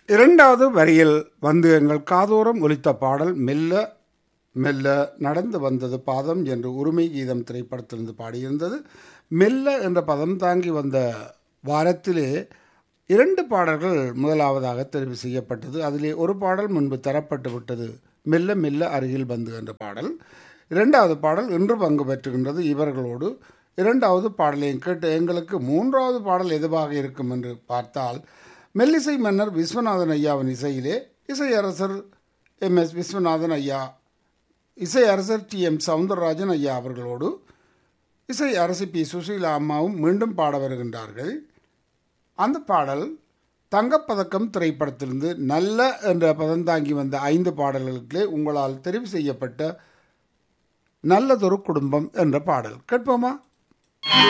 இரண்டாவது வரியில் வந்து எங்கள் காதோரம் ஒலித்த பாடல் மெல்ல மெல்ல நடந்து வந்தது பாதம் என்று உரிமை கீதம் திரைப்படத்திலிருந்து பாடியிருந்தது மெல்ல என்ற பதம் தாங்கி வந்த வாரத்திலே இரண்டு பாடல்கள் முதலாவதாக தெரிவு செய்யப்பட்டது அதிலே ஒரு பாடல் முன்பு தரப்பட்டு விட்டது மெல்ல மெல்ல அருகில் வந்து என்ற பாடல் இரண்டாவது பாடல் இன்று பங்கு பெற்றுகின்றது இவர்களோடு இரண்டாவது பாடலையும் கேட்டு எங்களுக்கு மூன்றாவது பாடல் எதுவாக இருக்கும் என்று பார்த்தால் மெல்லிசை மன்னர் விஸ்வநாதன் ஐயாவின் இசையிலே இசையரசர் எம் எஸ் விஸ்வநாதன் ஐயா இசை அரசர் டி எம் சவுந்தரராஜன் ஐயா அவர்களோடு இசை அரசி பி சுசீலா அம்மாவும் மீண்டும் பாட வருகின்றார்கள் அந்த பாடல் தங்கப்பதக்கம் திரைப்படத்திலிருந்து நல்ல என்ற பதம் தாங்கி வந்த ஐந்து பாடல்களுக்கு உங்களால் தெரிவு செய்யப்பட்ட நல்லதொரு குடும்பம் என்ற பாடல் கேட்போமா